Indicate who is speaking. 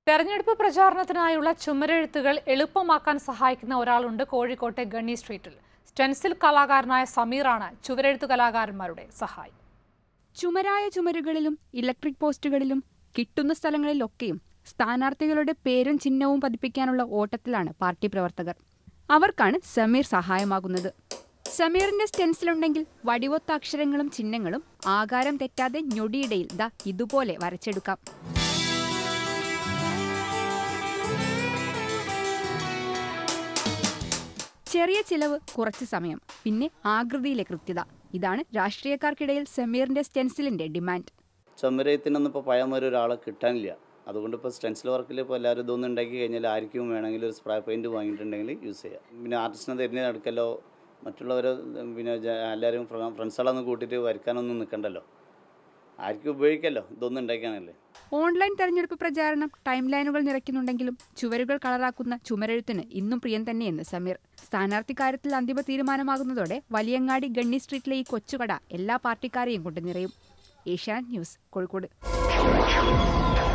Speaker 1: തെരഞ്ഞെടുപ്പ് പ്രചാരണത്തിനായുള്ള ചുമരെഴുത്തുകൾ എളുപ്പമാക്കാൻ സഹായിക്കുന്ന ഒരാളുണ്ട് കോഴിക്കോട്ടെ ഗണ്ണി സ്ട്രീറ്റിൽ സ്റ്റെൻസിൽ കലാകാരനായ സമീറാണ് ചുവരെഴുത്തു കലാകാരന്മാരുടെ സഹായി
Speaker 2: ചുമരായ ചുമരുകളിലും ഇലക്ട്രിക് പോസ്റ്റുകളിലും കിട്ടുന്ന സ്ഥലങ്ങളിലൊക്കെയും സ്ഥാനാർത്ഥികളുടെ പേരും ചിഹ്നവും പതിപ്പിക്കാനുള്ള ഓട്ടത്തിലാണ് പാർട്ടി പ്രവർത്തകർ അവർക്കാണ് സമീർ സഹായമാകുന്നത് സമീറിന്റെ സ്റ്റെൻസിലുണ്ടെങ്കിൽ വടിവൊത്ത അക്ഷരങ്ങളും ചിഹ്നങ്ങളും ആകാരം തെറ്റാതെ ഞൊടിയിടയിൽ ദാ ഇതുപോലെ വരച്ചെടുക്കാം ചെറിയ ചിലവ് കുറച്ച് സമയം പിന്നെ ആകൃതിയിലെ കൃത്യത ഇതാണ് രാഷ്ട്രീയക്കാർക്കിടയിൽ സമീറിന്റെ സ്റ്റെൻസിലിന്റെ ഡിമാൻഡ്
Speaker 3: ചുമരത്തിനൊന്നും ഇപ്പോൾ പഴമൊരു ഒരാളെ കിട്ടാനില്ല അതുകൊണ്ട് ഇപ്പോൾ സ്റ്റെൻസിൽ വർക്കിൽ ഇപ്പോൾ എല്ലാവരും ഇതൊന്നും ഉണ്ടാക്കി കഴിഞ്ഞാൽ ആർക്കും വേണമെങ്കിൽ ഒരു സ്പ്രേ പെയിൻറ്റ് വാങ്ങിയിട്ടുണ്ടെങ്കിൽ യൂസ് ചെയ്യാം പിന്നെ ആർട്ടിസ്റ്റിനെ തിരിഞ്ഞ് നടക്കലോ മറ്റുള്ളവർ പിന്നെ ജ- എല്ലാവരും ഫ്രണ്ട്സുകളൊന്നും കൂട്ടിയിട്ട് വരയ്ക്കാനൊന്നും നിൽക്കണ്ടല്ലോ ആർക്കും ഉപയോഗിക്കല്ലോ ഇതൊന്നും ഉണ്ടാക്കിയാണല്ലേ
Speaker 2: ഓൺലൈൻ തെരഞ്ഞെടുപ്പ് പ്രചാരണം ടൈം ലൈനുകൾ നിറയ്ക്കുന്നുണ്ടെങ്കിലും ചുവരുകൾ കളറാക്കുന്ന ചുമരെഴുത്തിന് ഇന്നും പ്രിയം തന്നെയെന്ന് സമീർ സ്ഥാനാർത്ഥി കാര്യത്തിൽ അന്തിമ തീരുമാനമാകുന്നതോടെ വലിയങ്ങാടി ഗണ്ണി സ്ട്രീറ്റിലെ ഈ കൊച്ചുകട എല്ലാ പാർട്ടിക്കാരെയും കൊണ്ട് നിറയും ഏഷ്യാനെറ്റ് ന്യൂസ് കോഴിക്കോട്